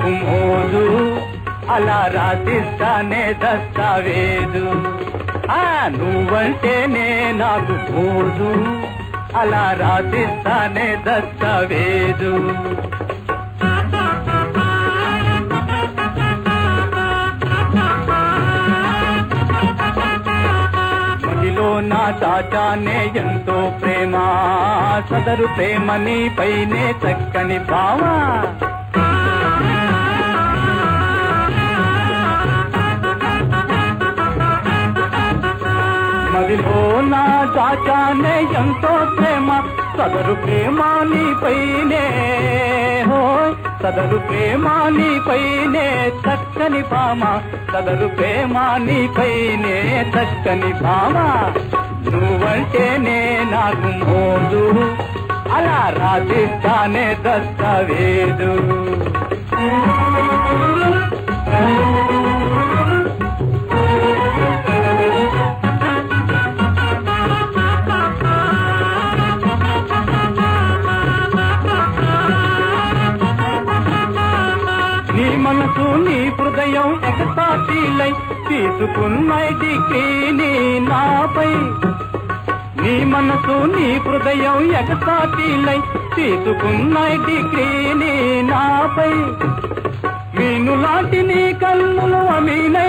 నాకు మోజు అలా రాసిస్తానే దస్తావేదు ఆ నువ్వంటేనే నాకు మోజు అలా రాసిస్తానే దస్తావేదు మదిలో నా చాచానే ఎంతో ప్రేమ సదరు ప్రేమ నీపైనే చక్కని భావా మదిలో నా చాచానే ఎంతో ప్రేమ సదరు ప్రేమ నీపైనే హోయ్ సదరు ప్రేమ నీపైనే చక్కని భామ సదరు ప్రేమ నీపైనే చక్కని భామ నువ్వంటేనే నాకు మోజు అలా రాసిస్తానే దస్తావేదు నీ మనసు నీ హృదయం ఎగతాటిలై తీసుకున్న డిగ్రీని నాపై నీ మనసు నీ హృదయం ఎగతాటిలై తీసుకున్న డిగ్రీని నాపై మీను లాంటి నీ కన్నులు అమీనై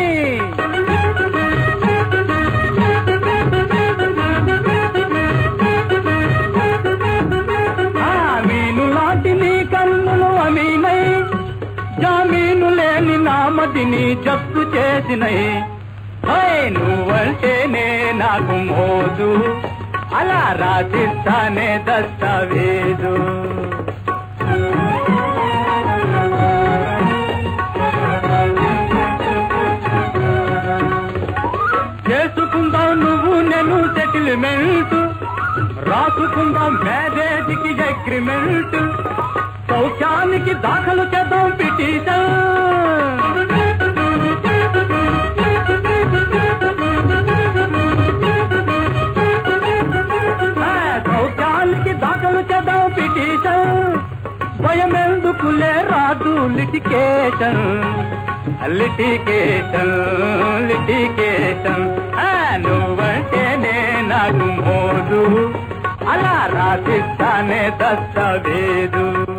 ఆ మీను లాంటి నీ కన్నులు అమీనై జామీను లేని నామదిని జప్తు చేసినై హోయ్ నువ్వంటేనే నాకు మోజు అలా రాసిస్తానే దస్తావేదు చేసుకుందాం నువ్వు నేను సెటిల్మెంట్ రాసుకుందాం మ్యారేజ్కి అగ్రిమెంట్ సౌఖ్యానికి దాఖలు చేద్దాం పిటిషన్ ఆ, సౌఖ్యానికి దాఖలు చేద్దాం పిటిషన్ భయమెందుకులే రాదు లిటికేషన్ లిటికేషన్ లిటికేషన్ ఆ, నువ్వంటేనే నాకు మోదు అలా రాసిస్తానే దస్తావేదు